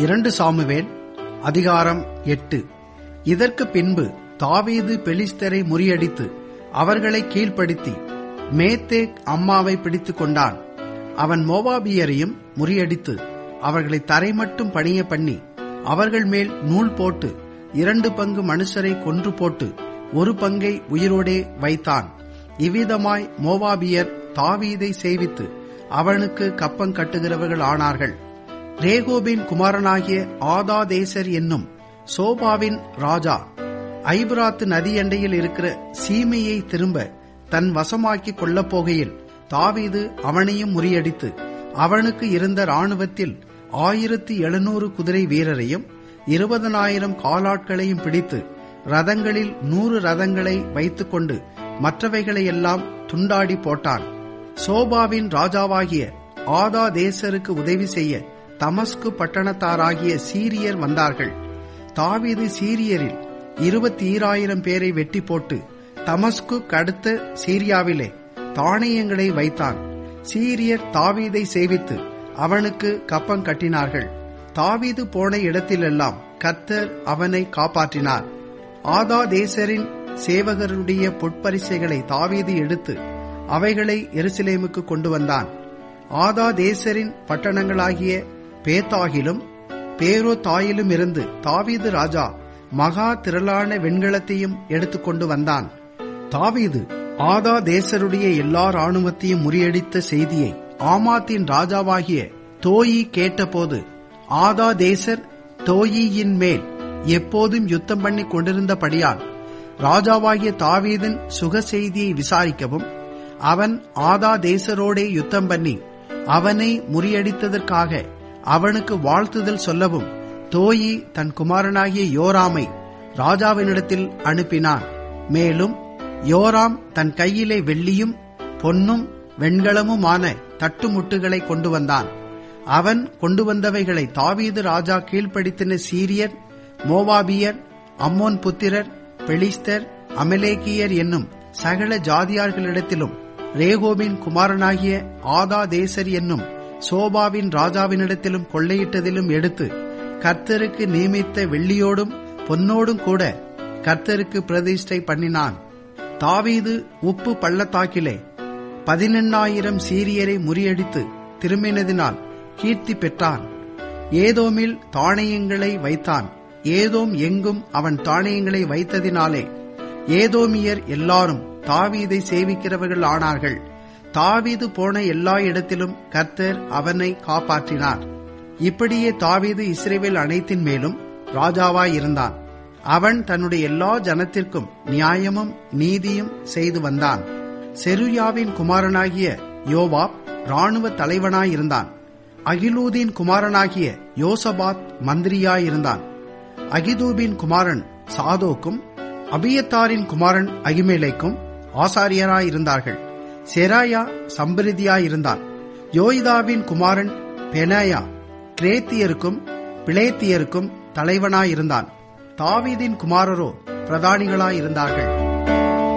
இரண்டு சாமுவேல் அதிகாரம் எட்டு இதற்கு பின்பு தாவீது பெலிஸ்தரை முறியடித்து அவர்களை கீழ்ப்படுத்தி மேத்தேக் அம்மாவை பிடித்துக் கொண்டான் அவன் மோவாபியரையும் முறியடித்து அவர்களை தரை மட்டும் பணிய பண்ணி அவர்கள் மேல் நூல் போட்டு இரண்டு பங்கு மனுஷரை கொன்று போட்டு ஒரு பங்கை உயிரோடே வைத்தான் இவ்விதமாய் மோவாபியர் தாவீதை சேவித்து அவனுக்கு கப்பம் கட்டுகிறவர்கள் ஆனார்கள் ரேகோபின் குமாரனாகிய ஆதாதேசர் என்னும் சோபாவின் ராஜா ஐபிராத்து நதியண்டையில் இருக்கிற சீமையை திரும்ப தன் வசமாக்கிக் கொள்ளப் போகையில் தாவீது அவனையும் முறியடித்து அவனுக்கு இருந்த ராணுவத்தில் ஆயிரத்தி எழுநூறு குதிரை வீரரையும் இருபதனாயிரம் காலாட்களையும் பிடித்து ரதங்களில் நூறு ரதங்களை வைத்துக்கொண்டு மற்றவைகளையெல்லாம் துண்டாடி போட்டான் சோபாவின் ராஜாவாகிய ஆதா தேசருக்கு உதவி செய்ய தமஸ்கு பட்டணத்தாராகிய சீரியர் வந்தார்கள் தாவீது சீரியரில் இருபத்தி ஈராயிரம் பேரை வெட்டி போட்டு தமஸ்கு கடுத்த சீரியாவிலே தானியங்களை வைத்தான் சீரியர் தாவீதை சேவித்து அவனுக்கு கப்பம் கட்டினார்கள் தாவீது போன இடத்திலெல்லாம் கத்தர் அவனை காப்பாற்றினார் ஆதா தேசரின் சேவகருடைய பொற்பரிசைகளை தாவீது எடுத்து அவைகளை எருசலேமுக்கு கொண்டு வந்தான் ஆதா தேசரின் பட்டணங்களாகிய பேத்தாகிலும் பேரோ தாயிலும் இருந்து தாவீது ராஜா மகா திரளான வெண்கலத்தையும் எடுத்துக்கொண்டு வந்தான் தாவீது ஆதா தேசருடைய எல்லா ராணுவத்தையும் முறியடித்த செய்தியை ஆமாத்தின் ராஜாவாகிய தோயி கேட்டபோது ஆதா தேசர் தோயியின் மேல் எப்போதும் யுத்தம் பண்ணி கொண்டிருந்தபடியால் ராஜாவாகிய தாவீதின் சுக செய்தியை விசாரிக்கவும் அவன் ஆதா தேசரோடே யுத்தம் பண்ணி அவனை முறியடித்ததற்காக அவனுக்கு வாழ்த்துதல் சொல்லவும் தோயி தன் குமாரனாகிய யோராமை ராஜாவினிடத்தில் அனுப்பினான் மேலும் யோராம் தன் கையிலே வெள்ளியும் பொன்னும் வெண்கலமுமான தட்டுமுட்டுகளை கொண்டு வந்தான் அவன் கொண்டு வந்தவைகளை தாவீது ராஜா கீழ்ப்படுத்தின சீரியர் மோவாபியர் அம்மோன் புத்திரர் பெலிஸ்தர் அமலேக்கியர் என்னும் சகல ஜாதியார்களிடத்திலும் ரேகோபின் குமாரனாகிய ஆதா தேசர் என்னும் சோபாவின் ராஜாவினிடத்திலும் கொள்ளையிட்டதிலும் எடுத்து கர்த்தருக்கு நியமித்த வெள்ளியோடும் பொன்னோடும் கூட கர்த்தருக்கு பிரதிஷ்டை பண்ணினான் தாவீது உப்பு பள்ளத்தாக்கிலே பதினெண்ணாயிரம் சீரியரை முறியடித்து திரும்பினதினால் கீர்த்தி பெற்றான் ஏதோமில் தானியங்களை வைத்தான் ஏதோம் எங்கும் அவன் தானியங்களை வைத்ததினாலே ஏதோமியர் எல்லாரும் தாவீதை சேவிக்கிறவர்கள் ஆனார்கள் தாவீது போன எல்லா இடத்திலும் கர்த்தர் அவனை காப்பாற்றினார் இப்படியே தாவீது இஸ்ரேவேல் அனைத்தின் மேலும் ராஜாவாய் இருந்தான் அவன் தன்னுடைய எல்லா ஜனத்திற்கும் நியாயமும் நீதியும் செய்து வந்தான் செருயாவின் குமாரனாகிய யோவாப் ராணுவ தலைவனாயிருந்தான் அகிலூதின் குமாரனாகிய யோசபாத் மந்திரியாயிருந்தான் அகிதூபின் குமாரன் சாதோக்கும் அபியத்தாரின் குமாரன் அகிமேலைக்கும் ஆசாரியராயிருந்தார்கள் செராயா சம்பிரிதியாயிருந்தான் யோய்தாவின் குமாரன் பெனாயா கிரேத்தியருக்கும் பிளேத்தியருக்கும் தலைவனாயிருந்தான் தாவீதின் குமாரரோ பிரதானிகளாயிருந்தார்கள்